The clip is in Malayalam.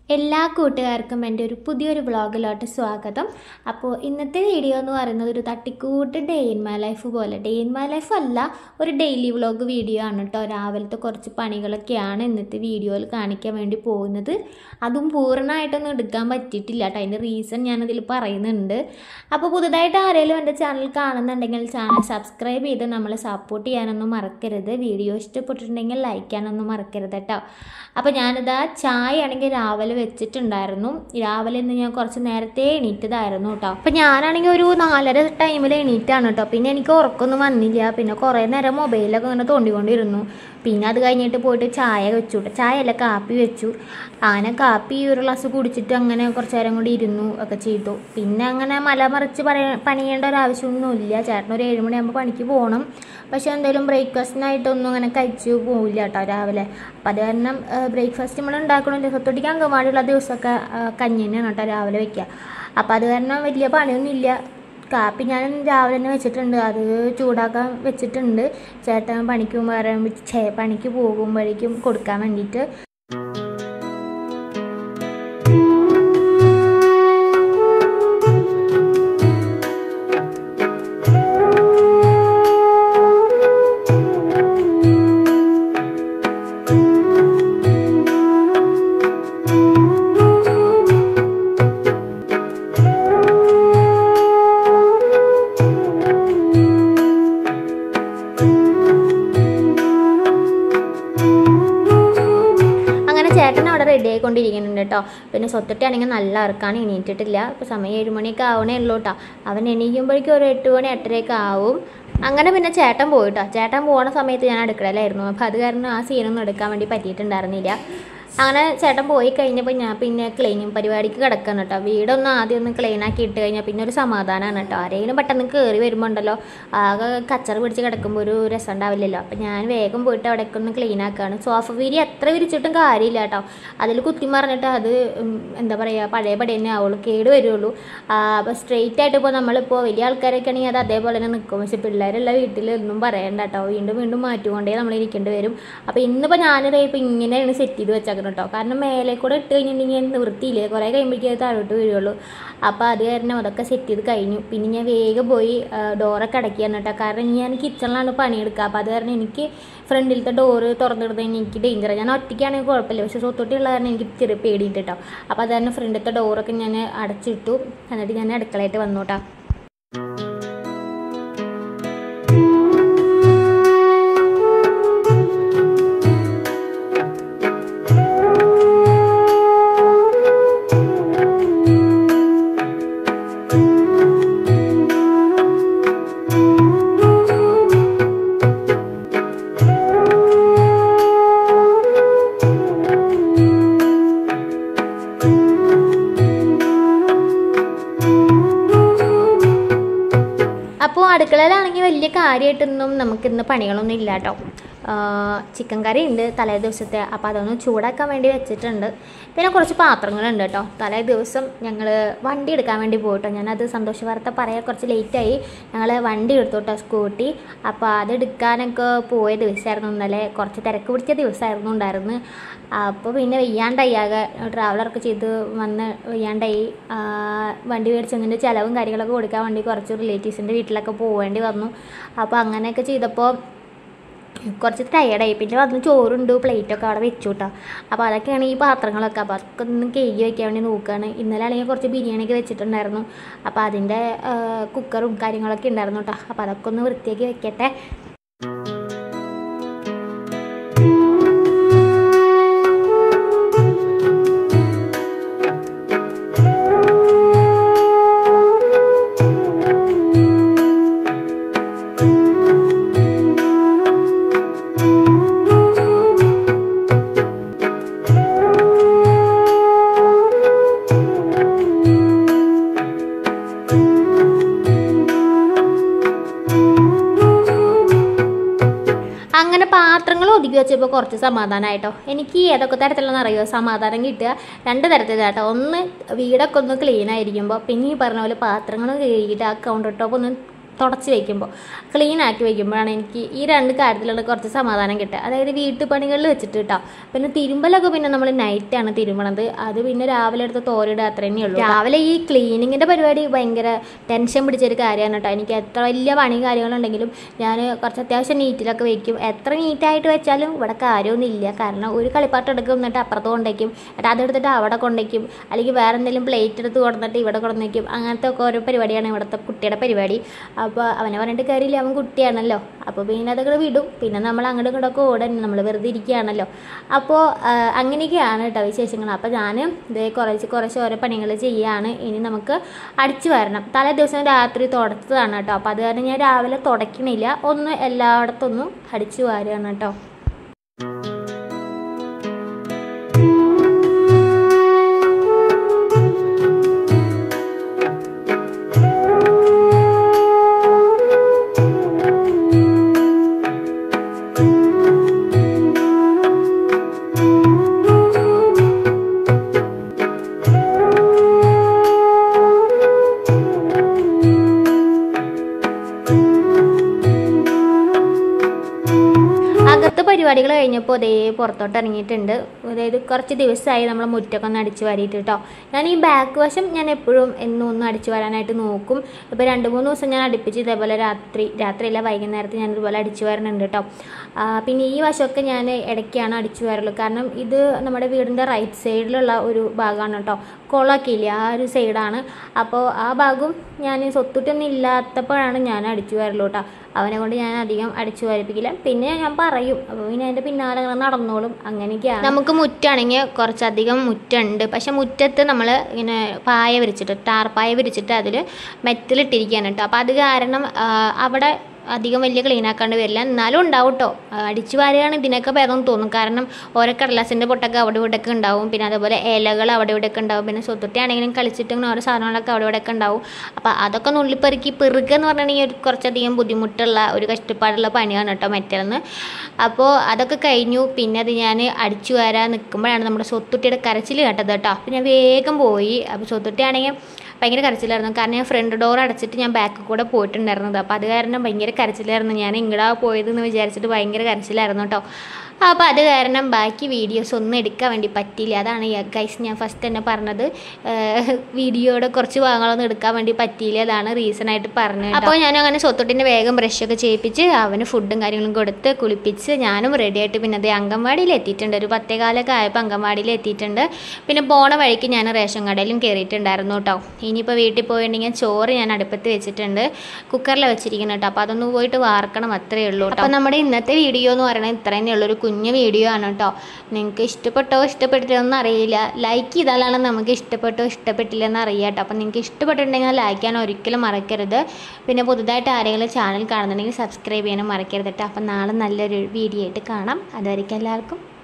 എല്ലാ കൂട്ടുകാർക്കും എൻ്റെ ഒരു പുതിയൊരു വ്ളോഗിലോട്ട് സ്വാഗതം അപ്പോൾ ഇന്നത്തെ വീഡിയോ എന്ന് പറയുന്നത് ഒരു തട്ടിക്കൂട്ട് ഡേ ഇൻ മൈ ലൈഫ് പോലെ ഡേ ഇൻ മൈ ലൈഫ് അല്ല ഒരു ഡെയിലി വ്ളോഗ് വീഡിയോ ആണ് കേട്ടോ രാവിലത്തെ കുറച്ച് പണികളൊക്കെയാണ് ഇന്നത്തെ വീഡിയോയിൽ കാണിക്കാൻ വേണ്ടി പോകുന്നത് അതും പൂർണ്ണമായിട്ടൊന്നും എടുക്കാൻ പറ്റിയിട്ടില്ല കേട്ടോ അതിൻ്റെ റീസൺ ഞാനതിൽ പറയുന്നുണ്ട് അപ്പോൾ പുതുതായിട്ട് ആരെങ്കിലും എൻ്റെ ചാനൽ കാണുന്നുണ്ടെങ്കിൽ ചാനൽ സബ്സ്ക്രൈബ് ചെയ്ത് നമ്മളെ സപ്പോർട്ട് ചെയ്യാനൊന്നും മറക്കരുത് വീഡിയോ ഇഷ്ടപ്പെട്ടിട്ടുണ്ടെങ്കിൽ ലൈക്ക് ചെയ്യാനൊന്നും മറക്കരുത് കേട്ടോ അപ്പോൾ ഞാനിതാ ചായ ആണെങ്കിൽ രാവിലെ വെച്ചിട്ടുണ്ടായിരുന്നു രാവിലെ ഇന്ന് ഞാൻ കുറച്ച് നേരത്തെ എണീറ്റതായിരുന്നു കേട്ടോ അപ്പോൾ ഞാനാണെങ്കിൽ ഒരു നാലര ടൈമിൽ എണീറ്റാണ് കേട്ടോ പിന്നെ എനിക്ക് ഉറക്കമൊന്നും വന്നില്ല പിന്നെ കുറേ നേരം മൊബൈലൊക്കെ ഇങ്ങനെ തോണ്ടിക്കൊണ്ടിരുന്നു പിന്നെ അത് കഴിഞ്ഞിട്ട് പോയിട്ട് ചായ വെച്ചു കേട്ടോ ചായ അല്ല കാപ്പി വെച്ചു അങ്ങനെ കാപ്പി ഒരു ഗ്ലാസ് കുടിച്ചിട്ട് അങ്ങനെ കുറച്ച് നേരം കൂടി ഇരുന്നു ഒക്കെ ചെയ്തു പിന്നെ അങ്ങനെ മല മറിച്ച് പണി പണിയേണ്ട ഒരു ആവശ്യമൊന്നുമില്ല ചേട്ടൻ ഒരു ഏഴുമണിയാകുമ്പോൾ പണിക്ക് പോകണം പക്ഷേ എന്തെങ്കിലും ബ്രേക്ക്ഫാസ്റ്റിനായിട്ടൊന്നും അങ്ങനെ കഴിച്ചു പോവില്ല കേട്ടോ രാവിലെ അപ്പം അത് കാരണം ബ്രേക്ക്ഫാസ്റ്റ് നമ്മൾ ഉണ്ടാക്കണം ദിവസത്തൊട്ടിക്ക് അങ്കമാടിയുള്ള ദിവസമൊക്കെ ആ, കഞ്ഞി തന്നെയാണ് കേട്ടോ രാവിലെ വെക്കുക അപ്പം അത് കാരണം വലിയ പണിയൊന്നുമില്ല കാപ്പി ഞാൻ രാവിലെ തന്നെ വെച്ചിട്ടുണ്ട് അത് ചൂടാക്കാൻ വെച്ചിട്ടുണ്ട് ചേട്ടൻ പണിക്ക് പോകുമ്പോൾ ഛേ പണിക്ക് പോകുമ്പോഴേക്കും കൊടുക്കാൻ വേണ്ടിയിട്ട് അങ്ങനെ ചേട്ടൻ അവിടെ റെഡി ആയിക്കൊണ്ടിരിക്കുന്നുണ്ട് കേട്ടോ പിന്നെ സ്വത്തിട്ടാണെങ്കിൽ നല്ല ഇറക്കാണ് എണീറ്റിട്ടില്ല ഇപ്പോൾ സമയം ഏഴ് മണിയൊക്കെ ആവണേ ഉള്ളൂ കേട്ടോ അവൻ എണീക്കുമ്പോഴേക്കും ഒരു എട്ട് മണി എട്ടരയൊക്കെ ആവും അങ്ങനെ പിന്നെ ചേട്ടൻ പോയിട്ടോ ചേട്ടൻ പോണ സമയത്ത് ഞാൻ അടുക്കളയിലായിരുന്നു അപ്പോൾ അത് കാരണം ആ സീനൊന്നും എടുക്കാൻ വേണ്ടി പറ്റിയിട്ടുണ്ടായിരുന്നില്ല അങ്ങനെ ചേട്ടൻ പോയി കഴിഞ്ഞപ്പോൾ ഞാൻ പിന്നെ ക്ലീനിങ് പരിപാടിക്ക് കിടക്കണം കേട്ടോ വീടൊന്ന് ആദ്യം ഒന്ന് ക്ലീൻ ആക്കി ഇട്ട് കഴിഞ്ഞാൽ പിന്നെ ഒരു സമാധാനമാണ് കേട്ടോ ആരെങ്കിലും പെട്ടെന്ന് കയറി വരുമ്പോൾ ഉണ്ടല്ലോ ആകെ കച്ചറ പിടിച്ച് കിടക്കുമ്പോൾ ഒരു രസം ഉണ്ടാവില്ലല്ലോ അപ്പം ഞാൻ വേഗം പോയിട്ട് അവിടേക്ക് ഒന്ന് ക്ലീൻ ആക്കുകയാണ് സോഫ വിരി എത്ര വിരിച്ചിട്ടും കാര്യമില്ല കേട്ടോ അതിൽ കുത്തി മറിഞ്ഞിട്ട് അത് ഉം, എന്താ പറയുക പഴയ പടി തന്നെ ആവുള്ളൂ കേട് വരുള്ളൂ അപ്പോൾ സ്ട്രെയിറ്റ് ആയിട്ട് ഇപ്പോൾ നമ്മളിപ്പോൾ വലിയ ആൾക്കാരൊക്കെ ആണെങ്കിൽ അത് അതേപോലെ തന്നെ നിൽക്കും പക്ഷെ പിള്ളേരുള്ള വീട്ടിൽ ഒന്നും പറയണ്ട കേട്ടോ വീണ്ടും വീണ്ടും മാറ്റിക്കൊണ്ടേ നമ്മൾ ഇരിക്കേണ്ടി വരും അപ്പോൾ ഇന്നിപ്പോൾ ഞാനിത് ഇപ്പോൾ ഇങ്ങനെയാണ് സെറ്റ് ചെയ്ത് വെച്ചേക്കണം കേട്ടോ കാരണം മേലെ കൂടെ ഇട്ട് കഴിഞ്ഞിട്ടുണ്ടെങ്കിൽ നിവൃത്തിയില്ലേ കുറേ കഴിയുമ്പോഴേക്കും അത് താഴോട്ട് വീഴുള്ളൂ അപ്പോൾ അത് കാരണം അതൊക്കെ സെറ്റ് ചെയ്ത് കഴിഞ്ഞു പിന്നെ ഞാൻ വേഗം പോയി ആ, ഡോറൊക്കെ അടക്കിയാണ് കേട്ടോ കാരണം ഞാൻ കിച്ചണിലാണ് പണിയെടുക്കുക അപ്പോൾ അത് കാരണം എനിക്ക് ഫ്രണ്ടിലത്തെ ഡോറ് തുറന്നിടുന്നത് എനിക്ക് ഡേഞ്ചർ ഞാൻ ഒറ്റയ്ക്കാണെങ്കിൽ കുഴപ്പമില്ല പക്ഷേ സ്വത്തൊട്ടിയുള്ള കാരണം എനിക്ക് ചെറിയ പേടിയിട്ട് കേട്ടോ അപ്പോൾ അത് കാരണം ഫ്രണ്ടിലത്തെ ഡോറൊക്കെ ഞാൻ അടച്ചിട്ടു എന്നിട്ട് ഞാൻ അടുക്കളയായിട്ട് വന്നു കേട്ടോ അപ്പോൾ അടുക്കളയിലാണെങ്കിൽ വലിയ കാര്യമായിട്ടൊന്നും നമുക്കിന്ന് പണികളൊന്നും ഇല്ല കേട്ടോ ചിക്കൻ കറി ഉണ്ട് തലേ ദിവസത്തെ അപ്പോൾ അതൊന്ന് ചൂടാക്കാൻ വേണ്ടി വെച്ചിട്ടുണ്ട് പിന്നെ കുറച്ച് പാത്രങ്ങളുണ്ട് കേട്ടോ തലേ ദിവസം ഞങ്ങൾ വണ്ടി എടുക്കാൻ വേണ്ടി പോയിട്ടോ ഞാനത് സന്തോഷ വാർത്ത പറയാൻ കുറച്ച് ലേറ്റായി ഞങ്ങൾ വണ്ടി എടുത്തു കേട്ടോ സ്കൂട്ടി അപ്പോൾ അത് എടുക്കാനൊക്കെ പോയ ദിവസമായിരുന്നു ഇന്നലെ കുറച്ച് തിരക്ക് പിടിച്ച ദിവസമായിരുന്നു ഉണ്ടായിരുന്നു അപ്പോൾ പിന്നെ വെയ്യാണ്ടായി ആകെ ട്രാവലറൊക്കെ ചെയ്ത് വന്ന് വെയ്യാണ്ടായി ആ, വണ്ടി മേടിച്ചതിൻ്റെ ചിലവും കാര്യങ്ങളൊക്കെ കൊടുക്കാൻ വേണ്ടി കുറച്ച് റിലേറ്റീവ്സിൻ്റെ വീട്ടിലൊക്കെ പോവേണ്ടി വന്നു അപ്പോൾ അങ്ങനെയൊക്കെ ചെയ്തപ്പോൾ കുറച്ച് ടയർഡായി പിന്നെ വന്ന് ചോറുണ്ട് പ്ലേറ്റൊക്കെ അവിടെ വെച്ചു കേട്ടോ അപ്പോൾ അതൊക്കെയാണ് ഈ പാത്രങ്ങളൊക്കെ അപ്പോൾ അതൊക്കെ ഒന്ന് കഴുകി വെക്കാൻ വേണ്ടി നോക്കുകയാണ് ഇന്നലെ ആണെങ്കിൽ കുറച്ച് ബിരിയാണിയൊക്കെ വെച്ചിട്ടുണ്ടായിരുന്നു അപ്പോൾ അതിൻ്റെ ആ, കുക്കറും കാര്യങ്ങളൊക്കെ ഉണ്ടായിരുന്നു കേട്ടോ അപ്പോൾ അതൊക്കെ ഒന്ന് വൃത്തിയാക്കി വെക്കട്ടെ അങ്ങനെ പാത്രങ്ങൾ ഒതുക്കി വെച്ചപ്പോൾ കുറച്ച് സമാധാനമായിട്ടോ എനിക്ക് ഏതൊക്കെ തരത്തിലെന്ന് അറിയുമോ സമാധാനം കിട്ടുക രണ്ട് തരത്തിലാട്ടോ ഒന്ന് വീടൊക്കെ ഒന്ന് ക്ലീൻ ആയിരിക്കുമ്പോൾ പിന്നെ ഈ പറഞ്ഞ പോലെ പാത്രങ്ങൾ കഴുകിയിട്ട് ആ കൗണ്ടർ ടോപ്പ് ഒന്ന് തുടച്ച് വയ്ക്കുമ്പോൾ ക്ലീൻ ആക്കി വയ്ക്കുമ്പോഴാണ് എനിക്ക് ഈ രണ്ട് കാര്യത്തിലുള്ള കുറച്ച് സമാധാനം കിട്ടുക അതായത് വീട്ടുപണികളിൽ വെച്ചിട്ട് കേട്ടോ പിന്നെ തിരുമ്പലൊക്കെ പിന്നെ നമ്മൾ നൈറ്റാണ് തിരുമ്പണത് അത് പിന്നെ രാവിലെ എടുത്ത് തോരിടുക അത്ര തന്നെ ഉള്ളൂ രാവിലെ ഈ ക്ലീനിങ്ങിൻ്റെ പരിപാടി ഭയങ്കര ടെൻഷൻ പിടിച്ചൊരു കാര്യമാണ് കേട്ടോ എനിക്ക് എത്ര വലിയ പണി കാര്യങ്ങളുണ്ടെങ്കിലും ഞാൻ കുറച്ച് അത്യാവശ്യം നീറ്റിലൊക്കെ വെക്കും എത്ര നീറ്റായിട്ട് വെച്ചാലും ഇവിടെ കാര്യമൊന്നുമില്ല കാരണം ഒരു കളിപ്പാട്ടം എടുക്കും എന്നിട്ട് അപ്പുറത്ത് കൊണ്ടേക്കും എന്നിട്ട് അതെടുത്തിട്ട് അവിടെ കൊണ്ടേക്കും അല്ലെങ്കിൽ വേറെ എന്തെങ്കിലും പ്ലേറ്റ് എടുത്ത് കൊണ്ടുവന്നിട്ട് ഇവിടെ കൊണ്ടുവന്നേക്കും അങ്ങനത്തെ ഒക്കെ ഓരോ പരിപാടിയാണ് ഇവിടുത്തെ കുട്ടിയുടെ പരിപാടി അപ്പോൾ അവനെ പറഞ്ഞിട്ട് കാര്യമില്ല അവൻ കുട്ടിയാണല്ലോ അപ്പോൾ പിന്നെ അതൊക്കെ വിടും പിന്നെ നമ്മൾ അങ്ങോട്ടും ഇങ്ങോട്ടൊക്കെ ഓടാൻ നമ്മൾ വെറുതെ ഇരിക്കുകയാണല്ലോ അപ്പോൾ അങ്ങനെയൊക്കെയാണ് കേട്ടോ വിശേഷങ്ങൾ അപ്പോൾ ഞാൻ ഇതേ കുറച്ച് കുറച്ച് ഓരോ പണികൾ ചെയ്യുകയാണ് ഇനി നമുക്ക് അടിച്ചു വരണം തലേ ദിവസം രാത്രി തുടച്ചതാണ് കേട്ടോ അപ്പോൾ അത് കാരണം ഞാൻ രാവിലെ തുടയ്ക്കണില്ല ഒന്ന് എല്ലായിടത്തൊന്നും അടിച്ചു വാരുകയാണ് കേട്ടോ അകത്ത് പരിപാടികൾ കഴിഞ്ഞപ്പോൾ അതേ പുറത്തോട്ട് ഇറങ്ങിയിട്ടുണ്ട് അതായത് കുറച്ച് ദിവസമായി നമ്മൾ മുറ്റൊക്കെ ഒന്ന് അടിച്ചു വാരിയിട്ട് കേട്ടോ ഞാൻ ഈ ബാക്ക് വശം ഞാൻ എപ്പോഴും എന്നും ഒന്ന് അടിച്ചു വരാനായിട്ട് നോക്കും ഇപ്പോൾ രണ്ട് മൂന്ന് ദിവസം ഞാൻ അടുപ്പിച്ച് ഇതേപോലെ രാത്രി രാത്രിയില്ല വൈകുന്നേരത്ത് ഞാൻ ഇതുപോലെ അടിച്ചു വരണുണ്ട് കേട്ടോ ആ, പിന്നെ ഈ വശമൊക്കെ ഞാൻ ഇടയ്ക്കാണ് അടിച്ചു വരലുള്ളൂ കാരണം ഇത് നമ്മുടെ വീടിൻ്റെ റൈറ്റ് സൈഡിലുള്ള ഒരു ഭാഗമാണ് കേട്ടോ കുളമൊക്കെ ഇല്ലേ ആ ഒരു സൈഡാണ് അപ്പോൾ ആ ഭാഗവും ഞാൻ സ്വത്തുട്ടൊന്നും ഇല്ലാത്തപ്പോഴാണ് ഞാൻ അടിച്ചു വരലുള്ളൂ കേട്ടോ അവനെ കൊണ്ട് ഞാൻ അധികം അടിച്ചു വരപ്പിക്കില്ല പിന്നെ ഞാൻ പറയും അപ്പോൾ പിന്നെ അതിൻ്റെ പിന്നാലെ അങ്ങനെ നടന്നോളും അങ്ങനെയൊക്കെയാണ് നമുക്ക് മുറ്റാണെങ്കിൽ കുറച്ചധികം മുറ്റുണ്ട് പക്ഷെ മുറ്റത്ത് നമ്മൾ ഇങ്ങനെ പായ വിരിച്ചിട്ട് ടാർപ്പായ വിരിച്ചിട്ട് അതിൽ മെറ്റലിട്ടിരിക്കുകയാണ് കേട്ടോ അപ്പോൾ അത് കാരണം ആ, അവിടെ അധികം വലിയ ക്ലീൻ ആക്കാണ്ട് വരില്ല എന്നാലും ഉണ്ടാവും കേട്ടോ അടിച്ചു വാരുകയാണ് ഇതിനൊക്കെ ഭേദം തോന്നും കാരണം ഓരോ കടലാസിൻ്റെ പൊട്ടൊക്കെ അവിടെ ഇവിടെയൊക്കെ ഉണ്ടാവും പിന്നെ അതുപോലെ ഇലകൾ അവിടെ ഇവിടെയൊക്കെ ഉണ്ടാവും പിന്നെ സ്വത്തുട്ടി ആണെങ്കിലും കളിച്ചിട്ട് ഇങ്ങനെ ഓരോ സാധനങ്ങളൊക്കെ അവിടെ ഇവിടെയൊക്കെ ഉണ്ടാവും അപ്പോൾ അതൊക്കെ നുള്ളിപ്പെറുക്കി പെറുക്കുക എന്ന് പറഞ്ഞിട്ടുണ്ടെങ്കിൽ ഒരു കുറച്ചധികം ബുദ്ധിമുട്ടുള്ള ഒരു കഷ്ടപ്പാടുള്ള പണിയാണ് കേട്ടോ മെറ്റൽന്ന് അപ്പോൾ അതൊക്കെ കഴിഞ്ഞു പിന്നെ അത് ഞാൻ അടിച്ചു വരാൻ നിൽക്കുമ്പോഴാണ് നമ്മുടെ സ്വത്തുട്ടിയുടെ കരച്ചിൽ കേട്ടത് കേട്ടോ അപ്പോൾ ഞാൻ വേഗം പോയി അപ്പോൾ സ്വത്തുട്ടി ആണെങ്കിൽ ഭയങ്കര കരച്ചിലായിരുന്നു കാരണം ഞാൻ ഫ്രണ്ട് ഡോർ അടച്ചിട്ട് ഞാൻ ബാക്കിൽ കൂടെ പോയിട്ടുണ്ടായിരുന്നത് അപ്പോൾ അത് കാരണം ഭയങ്കര കരച്ചിലായിരുന്നു ഞാൻ ഇങ്ങടാ പോയതെന്ന് വിചാരിച്ചിട്ട് ഭയങ്കര കരച്ചിലായിരുന്നു കേട്ടോ അപ്പോൾ അത് കാരണം ബാക്കി വീഡിയോസ് ഒന്നും എടുക്കാൻ വേണ്ടി പറ്റിയില്ല അതാണ് ഗൈസ് ഞാൻ ഫസ്റ്റ് തന്നെ പറഞ്ഞത് വീഡിയോയുടെ കുറച്ച് ഭാഗങ്ങളൊന്നും എടുക്കാൻ വേണ്ടി പറ്റിയില്ല അതാണ് റീസൺ ആയിട്ട് പറഞ്ഞത് അപ്പോൾ ഞാൻ അങ്ങനെ സ്വത്തൊട്ടിൻ്റെ വേഗം ബ്രഷൊക്കെ ചെയ്യിപ്പിച്ച് അവന് ഫുഡും കാര്യങ്ങളും കൊടുത്ത് കുളിപ്പിച്ച് ഞാനും റെഡി ആയിട്ട് പിന്നെ അതേ അംഗൻവാടിയിൽ എത്തിയിട്ടുണ്ട് ഒരു പത്തേകാലൊക്കെ ആയപ്പോൾ അംഗൻവാടിയിൽ എത്തിയിട്ടുണ്ട് പിന്നെ പോണ വഴിക്ക് ഞാൻ റേഷൻ കടയിലും കയറിയിട്ടുണ്ടായിരുന്നു കേട്ടോ ഇനിയിപ്പോൾ വീട്ടിൽ പോയിട്ടുണ്ടെങ്കിൽ ചോറ് ഞാൻ അടുപ്പത്ത് വെച്ചിട്ടുണ്ട് കുക്കറിൽ വെച്ചിരിക്കണം കേട്ടോ അപ്പോൾ അതൊന്ന് പോയിട്ട് വാർക്കണം അത്രയേ ഉള്ളൂ കേട്ടോ അപ്പോൾ നമ്മുടെ ഇന്നത്തെ വീഡിയോ എന്ന് പറയുന്നത് ഇത്ര തന്നെയുള്ളൊരു കുഞ്ഞു വീഡിയോ ആണ് കേട്ടോ നിങ്ങൾക്ക് ഇഷ്ടപ്പെട്ടോ ഇഷ്ടപ്പെട്ടിട്ടോ ഒന്നും അറിയില്ല ലൈക്ക് ചെയ്താലാണ് നമുക്ക് ഇഷ്ടപ്പെട്ടോ ഇഷ്ടപ്പെട്ടില്ല എന്ന് അറിയാം കേട്ടോ അപ്പോൾ നിങ്ങൾക്ക് ഇഷ്ടപ്പെട്ടിട്ടുണ്ടെങ്കിൽ ലൈക്ക് ചെയ്യാൻ ഒരിക്കലും മറക്കരുത് പിന്നെ പുതുതായിട്ട് ആരെങ്കിലും ചാനൽ കാണുന്നുണ്ടെങ്കിൽ സബ്സ്ക്രൈബ് ചെയ്യാനും മറക്കരുത് കേട്ടോ അപ്പോൾ നാളെ നല്ലൊരു വീഡിയോ ആയിട്ട് കാണാം അതുവരെയ്ക്കും എല്ലാവർക്കും